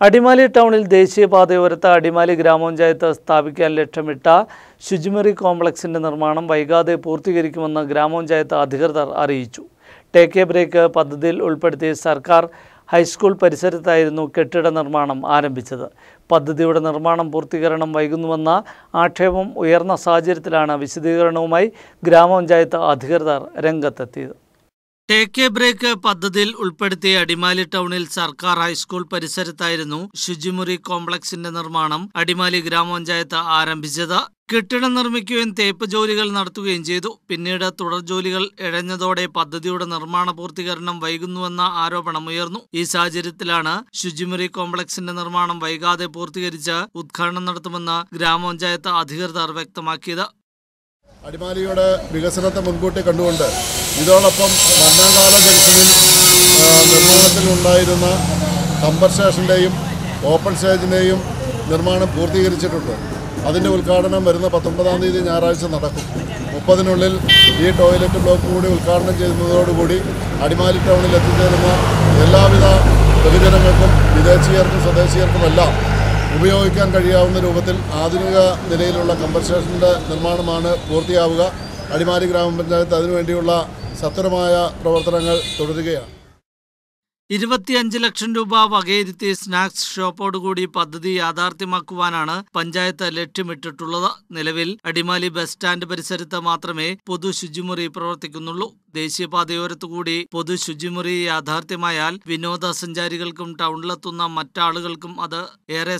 അടിമാലി ടൗണിൽ ദേശീയപാതയോരത്ത് അടിമാലി ഗ്രാമപഞ്ചായത്ത് സ്ഥാപിക്കാൻ ലക്ഷ്യമിട്ട ശുചിമുറി കോംപ്ലക്സിന്റെ നിർമ്മാണം വൈകാതെ പൂർത്തീകരിക്കുമെന്ന് ഗ്രാമപഞ്ചായത്ത് അധികൃതർ അറിയിച്ചു ടേക്ക് എ ബ്രേക്ക് പദ്ധതിയിൽ ഉൾപ്പെടുത്തി സർക്കാർ ഹൈസ്കൂൾ പരിസരത്തായിരുന്നു കെട്ടിട നിർമ്മാണം ആരംഭിച്ചത് പദ്ധതിയുടെ നിർമ്മാണം പൂർത്തീകരണം വൈകുന്നുവെന്ന ആക്ഷേപം ഉയർന്ന സാഹചര്യത്തിലാണ് വിശദീകരണവുമായി ഗ്രാമപഞ്ചായത്ത് അധികൃതർ രംഗത്തെത്തിയത് ടേക്ക് എ ബ്രേക്ക് പദ്ധതിയിൽ ഉൾപ്പെടുത്തിയ അടിമാലി ടൗണിൽ സർക്കാർ ഹൈസ്കൂൾ പരിസരത്തായിരുന്നു ശുചിമുറി കോംപ്ലക്സിന്റെ നിർമ്മാണം അടിമാലി ഗ്രാമപഞ്ചായത്ത് ആരംഭിച്ചത് കെട്ടിടം നിർമ്മിക്കുകയും തേപ്പ് ജോലികൾ നടത്തുകയും ചെയ്തു പിന്നീട് തുടർ ജോലികൾ ഇഴഞ്ഞതോടെ പദ്ധതിയുടെ നിർമ്മാണ പൂർത്തീകരണം വൈകുന്നുവെന്ന ആരോപണം ഉയർന്നു ഈ സാഹചര്യത്തിലാണ് ശുചിമുറി കോംപ്ലക്സിന്റെ നിർമ്മാണം വൈകാതെ പൂർത്തീകരിച്ച് ഉദ്ഘാടനം നടത്തുമെന്ന് ഗ്രാമപഞ്ചായത്ത് അധികൃതർ വ്യക്തമാക്കിയത് അടിമാലിയുടെ വികസനത്തെ മുൻകൂട്ടി കണ്ടുകൊണ്ട് ഇതോടൊപ്പം മണ്ണാങ്കാല ജംഗ്ഷനിൽ ആ, നിർമ്മാണത്തിലുണ്ടായിരുന്ന കമ്പർ സ്റ്റേഷൻ്റെയും ഓപ്പൺ സ്റ്റേജിൻ്റെയും നിർമ്മാണം പൂർത്തീകരിച്ചിട്ടുണ്ട് അതിൻ്റെ ഉദ്ഘാടനം വരുന്ന പത്തൊമ്പതാം തീയതി ഞായറാഴ്ച നടക്കും മുപ്പതിനുള്ളിൽ ഈ ടോയ്ലറ്റ് ബ്ലോക്ക് കൂടി ഉദ്ഘാടനം ചെയ്യുന്നതോടുകൂടി അടിമാലി ടൗണിൽ എത്തിച്ചേരുന്ന എല്ലാവിധ ബഹുജനങ്ങൾക്കും വിദേശീയർക്കും സ്വദേശീയർക്കുമെല്ലാം ഉപയോഗിക്കാൻ കഴിയാവുന്ന രൂപത്തിൽ ആധുനിക നിലയിലുള്ള കമ്പർ സ്റ്റേഷൻ്റെ നിർമ്മാണമാണ് പൂർത്തിയാവുക അടിമാലി ഗ്രാമപഞ്ചായത്ത് അതിനുവേണ്ടിയുള്ള സത്വരമായ പ്രവർത്തനങ്ങൾ തുടരുകയാണ് ഇരുപത്തിയഞ്ച് ലക്ഷം രൂപ വകയിരുത്തി സ്നാക്സ് ഷോപ്പോടുകൂടി പദ്ധതി യാഥാർത്ഥ്യമാക്കുവാനാണ് പഞ്ചായത്ത് ലക്ഷ്യമിട്ടിട്ടുള്ളത് നിലവിൽ അടിമാലി ബസ് സ്റ്റാൻഡ് പരിസരത്ത് മാത്രമേ പൊതു ശുചിമുറി പ്രവർത്തിക്കുന്നുള്ളൂ ദേശീയപാതയോരത്തുകൂടി പൊതു ശുചിമുറി യാഥാർത്ഥ്യമായാൽ വിനോദസഞ്ചാരികൾക്കും ടൗണിലെത്തുന്ന മറ്റാളുകൾക്കും അത് ഏറെ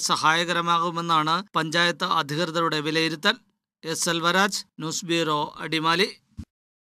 സഹായകരമാകുമെന്നാണ് പഞ്ചായത്ത് അധികൃതരുടെ വിലയിരുത്തൽ Selvaraj news bureau Adimali